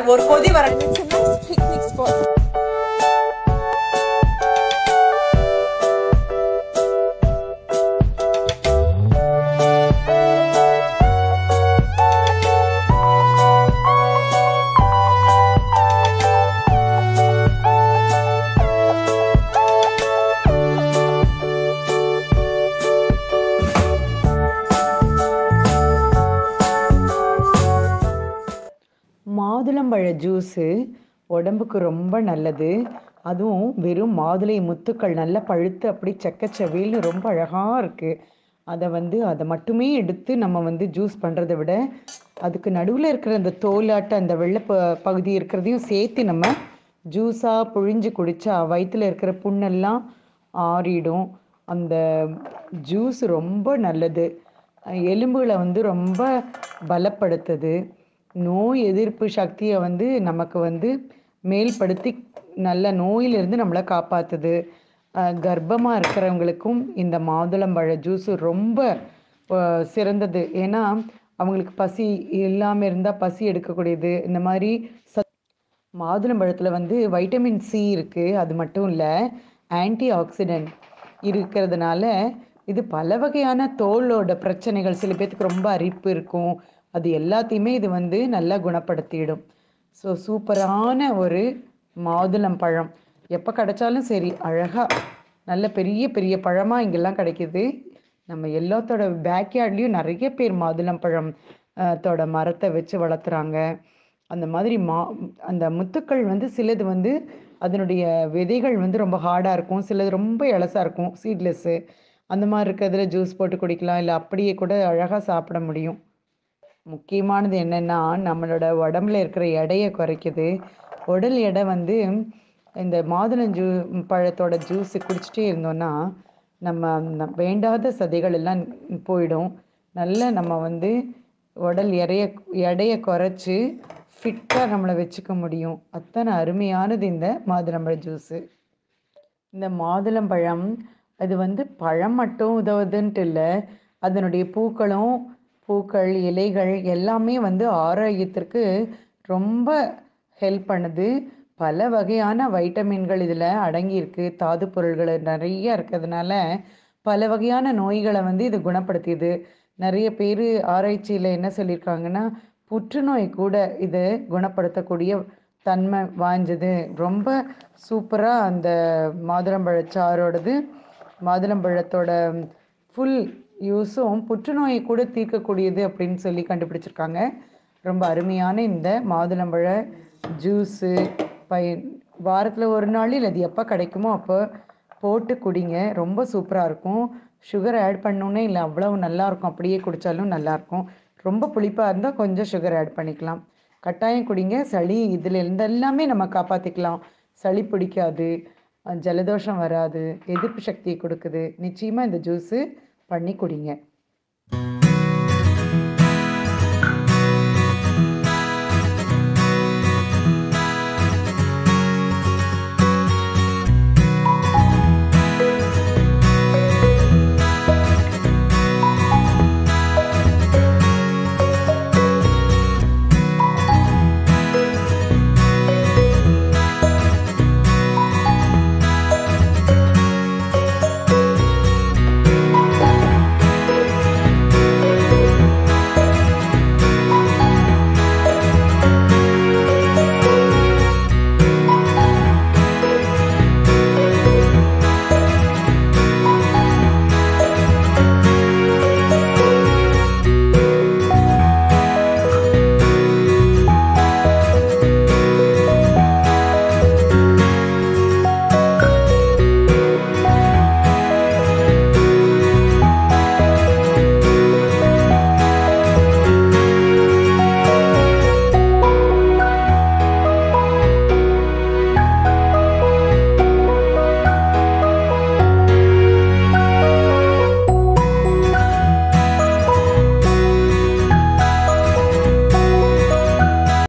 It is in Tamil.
அது ஒரு கொதி வர It's a nice picnic spot. மாதுளம்பழ ஜூஸு உடம்புக்கு ரொம்ப நல்லது அதுவும் வெறும் மாதுளை முத்துக்கள் நல்லா பழுத்து அப்படி செக்கச்செவேல்னு ரொம்ப அழகாக இருக்குது அதை வந்து அதை மட்டுமே எடுத்து நம்ம வந்து ஜூஸ் பண்ணுறதை விட அதுக்கு நடுவில் இருக்கிற அந்த தோலாட்ட அந்த வெள்ளை ப பகுதி இருக்கிறதையும் சேர்த்து நம்ம ஜூஸாக புழிஞ்சு குடித்தா வயிற்றில் இருக்கிற புண்ணெல்லாம் ஆறிடும் அந்த ஜூஸ் ரொம்ப நல்லது எலும்புகளை வந்து ரொம்ப பலப்படுத்துது நோய் எதிர்ப்பு சக்தியை வந்து நமக்கு வந்து மேல்படுத்தி நல்ல நோயிலிருந்து நம்மளை காப்பாற்றுது கர்ப்பமாக இருக்கிறவங்களுக்கும் இந்த மாதுளம்பழ ஜூஸ் ரொம்ப அஹ், சிறந்தது ஏன்னா அவங்களுக்கு பசி இல்லாமல் இருந்தால் பசி எடுக்கக்கூடியது இந்த மாதிரி சத் மாதுளம்பழத்தில் வந்து வைட்டமின் சி இருக்குது அது மட்டும் இல்லை ஆன்டி ஆக்சிடென்ட் இருக்கிறதுனால இது பல வகையான தோலோட பிரச்சனைகள் சில பேர்த்துக்கு ரொம்ப அரிப்பு இருக்கும் அது எல்லாத்தையுமே இது வந்து நல்லா குணப்படுத்திடும் ஸோ சூப்பரான ஒரு மாதுளம் பழம் எப்போ கிடைச்சாலும் சரி அழகாக நல்ல பெரிய பெரிய பழமாக இங்கெல்லாம் கிடைக்குது நம்ம எல்லாத்தோட பேக்யார்ட்லேயும் நிறைய பேர் மாதுளம்பழம் அஹ், தோட மரத்தை வச்சு வளர்த்துறாங்க அந்த மாதிரி மா அந்த முத்துக்கள் வந்து சிலது வந்து அதனுடைய விதைகள் வந்து ரொம்ப ஹார்டாக இருக்கும் சிலது ரொம்ப இலசாக இருக்கும் சீட்லெஸ்ஸு அந்த மாதிரி இருக்கிறதுல ஜூஸ் போட்டு குடிக்கலாம் இல்லை அப்படியே கூட அழகாக சாப்பிட முடியும் முக்கியமானது என்னென்னா நம்மளோட உடம்புல இருக்கிற எடையை குறைக்குது உடல் எடை வந்து இந்த மாதுளம் ஜூ பழத்தோட ஜூஸ் குடிச்சிட்டே இருந்தோம்னா நம்ம ந- வேண்டாத சதைகள் எல்லாம் போயிடும் நல்ல நம்ம வந்து உடல் எடைய எடையை குறைச்சி ஃபிட்டாக நம்மளை வச்சுக்க முடியும் அத்தனை அருமையானது இந்த மாதுளம்பழ ஜூஸு இந்த மாதுளம்பழம் அது வந்து பழம் மட்டும் உதவுதுன்ட்டு இல்லை அதனுடைய பூக்களும் பூக்கள் இலைகள் எல்லாமே வந்து ஆரோக்கியத்திற்கு ரொம்ப ஹெல்ப் பண்ணுது பல வகையான வைட்டமின்கள் இதில் அடங்கியிருக்கு தாது பொருள்கள் நிறைய இருக்கிறதுனால பல வகையான நோய்களை வந்து இது குணப்படுத்தியது நிறைய பேர் ஆராய்ச்சியில் என்ன சொல்லியிருக்காங்கன்னா புற்றுநோய் கூட இது குணப்படுத்தக்கூடிய தன்மை வாய்ஞ்சது ரொம்ப சூப்பராக அந்த மாதுளம்பழச்சாரோடது மாதுளம்பழத்தோட ஃபுல் யூஸும் புற்றுநோயை கூட தீர்க்கக்கூடியது அப்படின்னு சொல்லி கண்டுபிடிச்சிருக்காங்க ரொம்ப அருமையான இந்த மாதுளம்பழ ஜூஸு பயன் வாரத்தில் ஒரு நாள் இல்லை அது எப்போ கிடைக்குமோ அப்போ போட்டு குடிங்க ரொம்ப சூப்பராக இருக்கும் சுகர் ஆட் பண்ணோன்னே இல்லை அவ்வளவு நல்லா இருக்கும் அப்படியே குடித்தாலும் நல்லாயிருக்கும் ரொம்ப புளிப்பாக இருந்தால் கொஞ்சம் சுகர் ஆட் பண்ணிக்கலாம் கட்டாயம் குடிங்க சளி இதில் இருந்து எல்லாமே நம்ம காப்பாற்றிக்கலாம் சளி பிடிக்காது அஹ் ஜலதோஷம் வராது எதிர்ப்பு சக்தியை கொடுக்குது நிச்சயமாக இந்த ஜூஸு பண்ணி குடிங்க